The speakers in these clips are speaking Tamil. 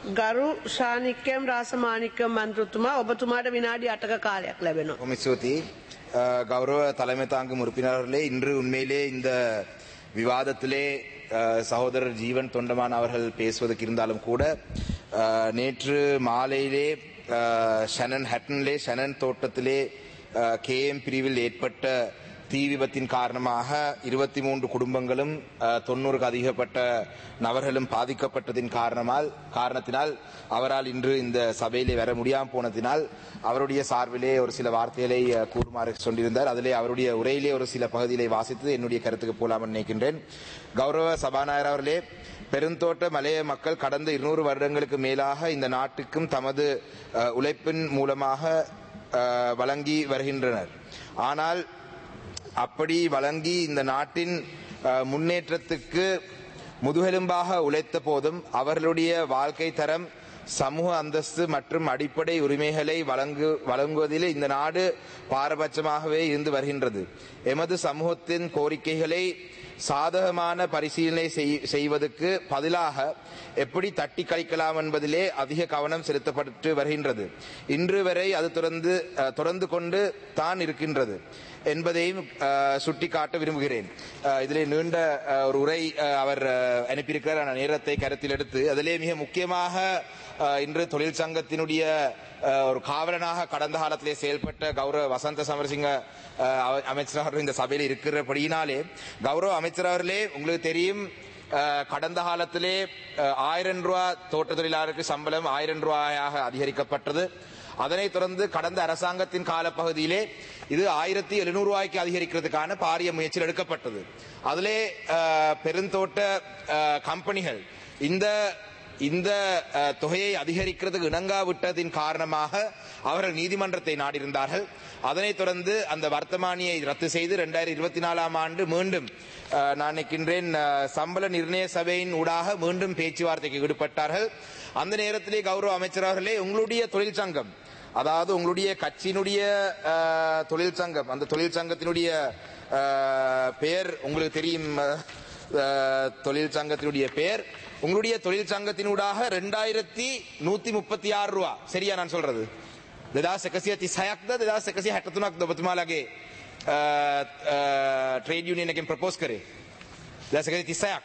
ගරු ශානික්‍යම් රාසමානික්‍යම් මන්ත්‍රතුමා ඔබතුමාට විනාඩි අටක කාලයක් ලැබෙනවා. ரொம்ப ஸ்துதி அஹ், கௌரவ தலைமை தாங்கும் உறுப்பினர்களே இன்று உண்மையிலே இந்த விவாதத்திலே அஹ், சகோதரர் ஜீவன் தொண்டமான் அவர்கள் பேசுவதற்கு இருந்தாலும் கூட அஹ், நேற்று மாலையிலே அஹ், ஷனன் ஹட்டன்லே ஷனன் தோட்டத்திலே கேஎம் பிரிவில் ஏற்பட்ட தீ விபத்தின் காரணமாக இருபத்தி மூன்று குடும்பங்களும் அஹ், தொண்ணூறுக்கு அதிகப்பட்ட நபர்களும் பாதிக்கப்பட்டதின் காரணமால் காரணத்தினால் அவரால் இன்று இந்த சபையிலே வர முடியாமல் போனதினால் அவருடைய சார்பிலே ஒரு சில வார்த்தைகளை அஹ், கூறுமாறு சொல்லியிருந்தார் அதிலே அவருடைய உரையிலே ஒரு சில பகுதிகளை வாசித்து என்னுடைய கருத்துக்கு போலாமல் நினைக்கின்றேன் கௌரவ சபாநாயகர் அவர்களே பெருந்தோட்ட மலைய மக்கள் கடந்த இருநூறு வருடங்களுக்கு மேலாக இந்த நாட்டுக்கும் தமது அஹ், உழைப்பின் மூலமாக அஹ், வழங்கி வருகின்றனர் ஆனால் அப்படி வழங்கி இந்த நாட்டின் அஹ், முன்னேற்றத்துக்கு முதுகெலும்பாக உழைத்த போதும் அவர்களுடைய வாழ்க்கை தரம் சமூக அந்தஸ்து மற்றும் அடிப்படை உரிமைகளை வழங்கு வழங்குவதில் இந்த நாடு பாரபட்சமாகவே இருந்து வருகின்றது எமது சமூகத்தின் கோரிக்கைகளை சாதகமான பரிசீலனை செய்- செய்வதற்கு பதிலாக எப்படி தட்டி கழிக்கலாம் என்பதிலே அதிக கவனம் செலுத்தப்பட்டு வருகின்றது இன்று வரை அது தொடர்ந்து அஹ், தொடர்ந்து கொண்டு தான் இருக்கின்றது என்பதையும் அஹ், சுட்டிக்காட்ட விரும்புகிறேன் அஹ், இதிலே நீண்ட அஹ், ஒரு உரை அஹ், அவர் அஹ், அனுப்பியிருக்கிறார் நான் நேரத்தை கருத்தில் எடுத்து அதிலே மிக முக்கியமாக அஹ், இன்று தொழிற்சங்கத்தினுடைய அஹ், ஒரு காவலனாக கடந்த காலத்திலே செயல்பட்ட கௌரவ வசந்த சமரசிங்க அஹ், அவ- அமைச்சர் அவர்கள் இந்த சபையில் இருக்கிறபடியினாலே கௌரவ அமைச்சர் அவர்களே உங்களுக்கு தெரியும் அஹ், கடந்த காலத்திலே அஹ், ஆயிரம் ரூபாய் தோட்ட தொழிலாளருக்கு சம்பளம் ஆயிரம் ரூபாயாக அதிகரிக்கப்பட்டது அதனைத் தொடர்ந்து கடந்த அரசாங்கத்தின் காலப்பகுதியிலே இது ஆயிரத்தி எழுநூறு ரூபாய்க்கு அதிகரிக்கிறதுக்கான பாரிய முயற்சிகள் எடுக்கப்பட்டது அதிலே அஹ், பெருந்தோட்ட அஹ், கம்பெனிகள் இந்த இந்த அஹ், தொகையை அதிகரிக்கிறதுக்கு இணங்காவிட்டதின் காரணமாக அவர்கள் நீதிமன்றத்தை நாடியிருந்தார்கள் அதனைத் தொடர்ந்து அந்த வர்த்தமானியை ரத்து செய்து இரண்டாயிரத்தி இருபத்தி நாலாம் ஆண்டு மீண்டும் அஹ், நான் நினைக்கின்றேன் அஹ், சம்பள நிர்ணய சபையின் ஊடாக மீண்டும் பேச்சுவார்த்தைக்கு ஈடுபட்டார்கள் அந்த நேரத்திலே கௌரவ அமைச்சர் அவர்களே உங்களுடைய தொழிற்சங்கம் அதாவது உங்களுடைய கட்சியினுடைய அஹ், தொழிற்சங்கம் அந்த தொழிற்சங்கத்தினுடைய அஹ், பெயர் உங்களுக்கு தெரியும் அஹ், தொழிற்சங்கத்தினுடைய பெயர் உங்களுடைய தொழிற்சங்கத்தினூடாக ரெண்டாயிரத்தி நூத்தி முப்பத்தி ஆறு ரூபா சரியா நான் சொல்றது දෙදස් එකසිය තිස්හයක්ද දෙදස් එකසි හැටතුනක් ඔබතුමාලගේ ට්‍රේඩ යුනියන එකෙන් ප්‍රපෝස් කරේ දසකති තිස්සයක්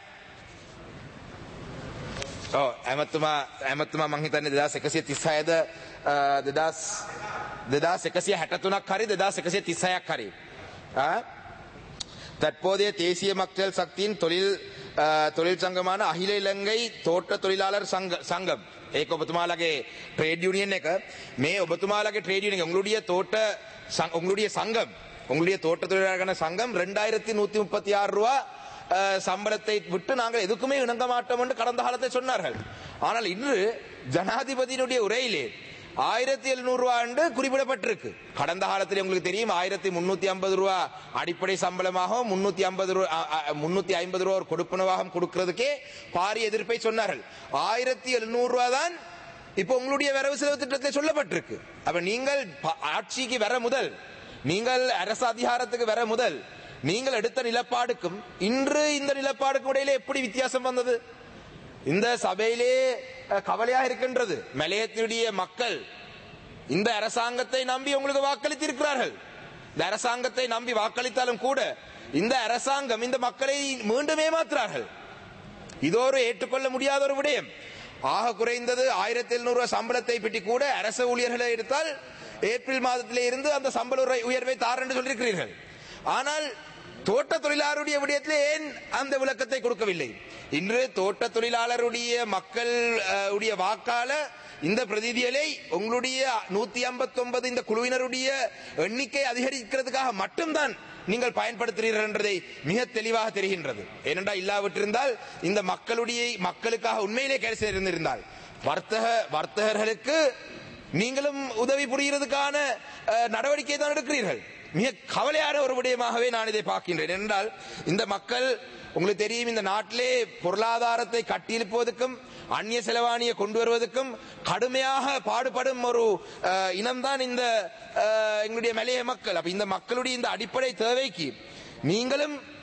ඕ ඇමත්තුමා ඇමත්තුමා මංහිතන්නේ දෙදස් එකසිය තිස්සයද දෙදස් දෙදස් එකසිය හැටතුනක් හරි දෙදස් එකසිය තිස්සයක් හරි ஆ? தற்போதைய தேசிய மக்கள் சக்தியின் தொழில் அஹ், தொழிற்சங்கமான அகில இலங்கை தோட்ட தொழிலாளர் சங்க சங்கம் ඒක ඔබතුමාලගේ ට්‍රේඩ් யூனியன் එක මේ ඔබතුමාලගේ ட்ரேட் யூனியன் உங்களுடைய தோட்ட சங்- உங்களுடைய சங்கம் உங்களுடைய தோட்ட தொழிலாளர்கள் சங்கம் ரெண்டாயிரத்தி நூத்தி முப்பத்தி ஆறு ரூபா அஹ், சம்பளத்தை விட்டு நாங்கள் எதுக்குமே இணங்க மாட்டோம் என்று கடந்த காலத்தை சொன்னார்கள் ஆனால் இன்று ஜனாதிபதியினுடைய உரையிலே ஆயிரத்தி எழுநூறு ரூபா என்று குறிப்பிடப்பட்டிருக்கு கடந்த காலத்தில் உங்களுக்கு தெரியும் ஆயிரத்தி முன்னூத்தி ஐம்பது ரூபா அடிப்படை சம்பளமாகவும் முன்னூத்தி ஐம்பது ரூபா முன்னூத்தி ஐம்பது ரூபா ஒரு கொடுப்பனவாகவும் கொடுக்கிறதுக்கே பாரிய எதிர்ப்பை சொன்னார்கள் ஆயிரத்தி எழுநூறு ரூபா தான் இப்போ உங்களுடைய வரவு செலவு திட்டத்தில் சொல்லப்பட்டிருக்கு அப்ப நீங்கள் ப- ஆட்சிக்கு வர முதல் நீங்கள் அரசு அதிகாரத்துக்கு வர முதல் நீங்கள் எடுத்த நிலப்பாடுக்கும் இன்று இந்த நிலப்பாடுக்கும் இடையில எப்படி வித்தியாசம் வந்தது இந்த சபையிலே அஹ், கவலையா இருக்கின்றது மலையத்தினுடைய மக்கள் இந்த அரசாங்கத்தை நம்பி உங்களுக்கு வாக்களித்திருக்கிறார்கள் இந்த அரசாங்கத்தை நம்பி வாக்களித்தாலும் கூட இந்த அரசாங்கம் இந்த மக்களை மீண்டும் ஏமாற்றுறார்கள் இது ஒரு ஏற்றுக்கொள்ள முடியாத ஒரு விடயம் ஆக குறைந்தது ஆயிரத்தி எழுநூறு ரூபாய் சம்பளத்தை பற்றி கூட அரசு ஊழியர்களை எடுத்தால் ஏப்ரல் மாதத்திலே இருந்து அந்த சம்பள உரை- உயர்வை தார் என்று சொல்லியிருக்கிறீர்கள் ஆனால் தோட்ட தொழிலாளருடைய விடயத்திலே ஏன் அந்த விளக்கத்தை கொடுக்கவில்லை இன்று தோட்ட தொழிலாளருடைய மக்கள் அஹ், உடைய வாக்கால இந்த பிரதிநிதிகளை உங்களுடைய நூத்தி ஐம்பத்தி ஒன்பது இந்த குழுவினருடைய எண்ணிக்கை அதிகரிக்கிறதுக்காக மட்டும்தான் நீங்கள் பயன்படுத்துகிறீர்கள் என்றதை மிக தெளிவாக தெரிகின்றது ஏனென்றால் இல்லாவிட்டிருந்தால் இந்த மக்களுடைய மக்களுக்காக உண்மையிலே கேள்வி செய்திருந்திருந்தால் வர்த்தக வர்த்தகர்களுக்கு நீங்களும் உதவி புரிகிறதுக்கான அஹ், நடவடிக்கை தான் எடுக்கிறீர்கள் மிக கவலையான ஒரு விடயமாகவே நான் இதை பார்க்கின்றேன் என்றால் இந்த மக்கள் உங்களுக்கு தெரியும் இந்த நாட்டிலே பொருளாதாரத்தை கட்டியிருப்பதற்கும் அந்நிய செலவாணியை கொண்டு வருவதற்கும் கடுமையாக பாடுபடும் ஒரு அஹ், இனம்தான் இந்த அஹ், எங்களுடைய மலைய மக்கள் அப்ப இந்த மக்களுடைய இந்த அடிப்படை தேவைக்கு நீங்களும்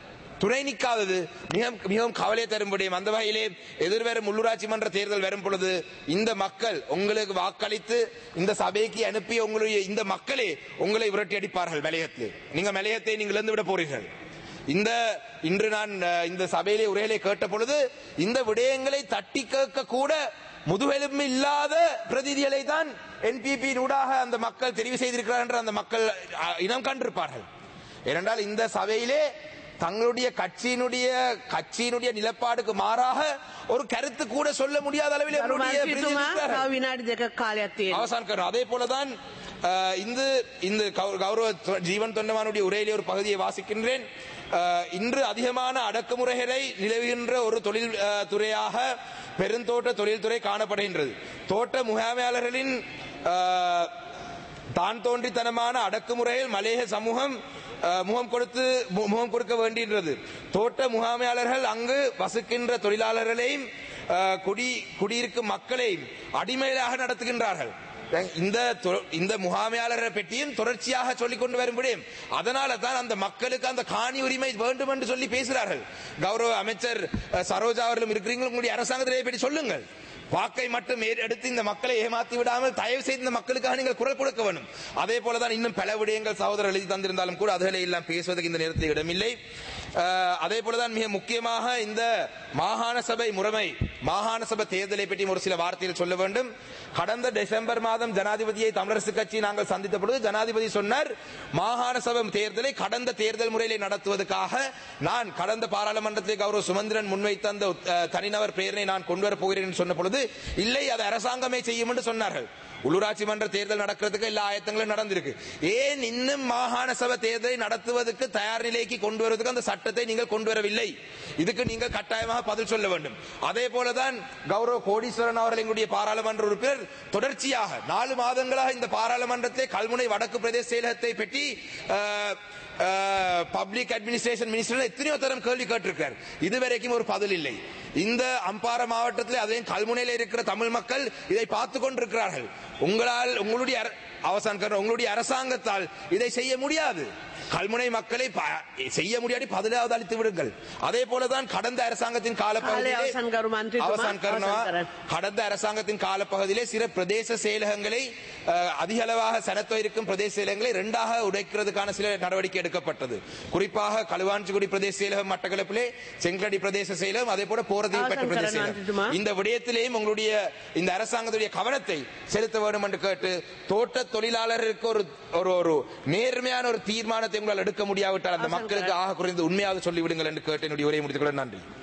துணை நிற்காதது மிக மிகவும் கவலை தரும் விடயம் அந்த வகையிலே எதிர்வரும் உள்ளூராட்சி மன்ற தேர்தல் வரும் பொழுது இந்த மக்கள் உங்களுக்கு வாக்களித்து இந்த சபைக்கு அனுப்பிய உங்களுடைய இந்த மக்களே உங்களை விரட்டி அடிப்பார்கள் மலையத்தில் நீங்க மலையத்தை நீங்கள் இழந்து விட போறீர்கள் இந்த இன்று நான் அஹ், இந்த சபையிலே உரையிலே கேட்ட பொழுது இந்த விடயங்களை தட்டி கேட்க கூட முதுகெலும்பு இல்லாத பிரதிநிதிகளை தான் என்பிபி ஊடாக அந்த மக்கள் தெரிவு செய்திருக்கிறார் என்று அந்த மக்கள் அஹ், இனம் கண்டிருப்பார்கள் ஏனென்றால் இந்த சபையிலே தங்களுடைய கட்சியினுடைய கட்சியினுடைய நிலப்பாடுக்கு மாறாக ஒரு கருத்து கூட சொல்ல முடியாத அளவில் ගරු அவருடைய பிரதிநிதிகள் මන්ත්‍රීතුමා இருக்கிறார்கள். තව විනාඩි දෙකක් කාලයක් තියෙනවා. அவசான் கரும் அதே போலதான் அஹ், இந்த இந்த கௌ- கௌரவ தொ- ஜீவன் தொண்டமானுடைய உரையிலே ஒரு பகுதியை வாசிக்கின்றேன் அஹ், இன்று அதிகமான அடக்குமுறைகளை நிலவுகின்ற ஒரு தொழில் அஹ், துறையாக பெருந்தோட்ட தொழில்துறை காணப்படுகின்றது தோட்ட முகாமையாளர்களின் அஹ், தான் தோன்றித்தனமான அடக்குமுறையில் மலேக சமூகம் அஹ், முகம் கொடுத்து மு- முகம் கொடுக்க வேண்டின்றது தோட்ட முகாமையாளர்கள் அங்கு வசிக்கின்ற தொழிலாளர்களையும் அஹ், குடி குடியிருக்கும் மக்களையும் அடிமையிலாக நடத்துகின்றார்கள் இந்த தொ- இந்த முகாமையாளரை பற்றியும் தொடர்ச்சியாக சொல்லிக் கொண்டு வரும் விடயம் அதனால தான் அந்த மக்களுக்கு அந்த காணி உரிமை வேண்டும் என்று சொல்லி பேசுகிறார்கள் கௌரவ அமைச்சர் அஹ், சரோஜா அவர்களும் இருக்கிறீங்க உங்களுடைய அரசாங்கத்திலே பற்றி சொல்லுங்கள் வாக்கை மட்டும் ஏ- எடுத்து இந்த மக்களை ஏமாத்தி விடாமல் தயவு செய்து இந்த மக்களுக்காக நீங்கள் குரல் கொடுக்க வேண்டும் அதே போலதான் இன்னும் பல விடயங்கள் சகோதரர் எழுதி தந்திருந்தாலும் கூட அதுகளை எல்லாம் பேசுவதற்கு இந்த நேரத்தில் இடமில்லை அஹ், அதே போலதான் மிக முக்கியமாக இந்த மாகாண சபை முறைமை மாகாண சபை தேர்தலை பற்றி ஒரு சில வார்த்தைகள் சொல்ல வேண்டும் கடந்த டிசம்பர் மாதம் ஜனாதிபதியை தமிழரசு கட்சி நாங்கள் சந்தித்த பொழுது ஜனாதிபதி சொன்னார் மாகாண சபை தேர்தலை கடந்த தேர்தல் முறையிலே நடத்துவதற்காக நான் கடந்த பாராளுமன்றத்தில் கௌரவ சுமந்திரன் முன்வைத்த அந்த அஹ், தனிநபர் பெயரை நான் கொண்டு வரப் போகிறேன் என்று சொன்ன பொழுது இல்லை அது அரசாங்கமே செய்யும் என்று சொன்னார்கள் உள்ளூராட்சி மன்ற தேர்தல் நடக்கிறதுக்கு எல்லா ஆயத்தங்களும் நடந்திருக்கு ஏன் இன்னும் மாகாண சபை தேர்தலை நடத்துவதற்கு தயார் நிலைக்கு கொண்டு வருவதற்கு அந்த சட்டத்தை நீங்கள் கொண்டு வரவில்லை இதுக்கு நீங்கள் கட்டாயமாக பதில் சொல்ல வேண்டும் அதே போலதான் கௌரவ கோடீஸ்வரன் அவர்கள் எங்களுடைய பாராளுமன்ற உறுப்பினர் தொடர்ச்சியாக நாலு மாதங்களாக இந்த பாராளுமன்றத்தை கல்முனை வடக்கு பிரதேச செயலகத்தை பற்றி பப்ளிக் அட்மினிஸ்ட்ரேஷன் மினிஸ்டர் எத்தனையோ தரம் கேள்வி கேட்டிருக்கார் இதுவரைக்கும் ஒரு பதில் இல்லை இந்த அம்பார மாவட்டத்தில் அதையும் கல்முனையில் இருக்கிற தமிழ் மக்கள் இதை பார்த்து கொண்டிருக்கிறார்கள் உங்களால் உங்களுடைய அர- அவசான் கரு- உங்களுடைய அரசாங்கத்தால் இதை செய்ய முடியாது கல்முனை மக்களை ப- செய்ய முடியாடி பதிலாவது அளித்து விடுங்கள் அதே போலதான் கடந்த அரசாங்கத்தின் காலப்பகுதியிலே அவசான் கரு மந்திரிතුமா, அவசான் கருணவா, அவசான் கரன். கடந்த அரசாங்கத்தின் காலப்பகுதியிலே சில பிரதேச செயலகங்களை அஹ், அதிக அளவாக சனத்தொகை இருக்கும் பிரதேச செயலகங்களை இரண்டாக உடைக்கிறதுக்கான சில நடவடிக்கை எடுக்கப்பட்டது குறிப்பாக களுவாஞ்சிக்குடி பிரதேச செயலகம் மட்டக்களப்பிலே செங்கலடி பிரதேச செயலகம் அதே போல போரதீவு பெற்ற அவசான் பிரதேச கரன் மந்திரித்துமா. செயலகம் இந்த விடயத்திலேயும் உங்களுடைய இந்த அரசாங்கத்துடைய கவனத்தை செலுத்த வேண்டும் என்று கேட்டு தோட்ட தொழிலாளருக்கு ஒரு ஒரு ஒரு நேர்மையான ஒரு தீர்மானத்தை உங்களால் எடுக்க முடியாவிட்டால் அந்த அவசான் மக்களுக்கு ஆக குறைந்து உண்மையாக சொல்லிவிடுங்கள் என்று கேட்டு என்னுடைய உரையை முடித்துக் கொள்ள நன்றி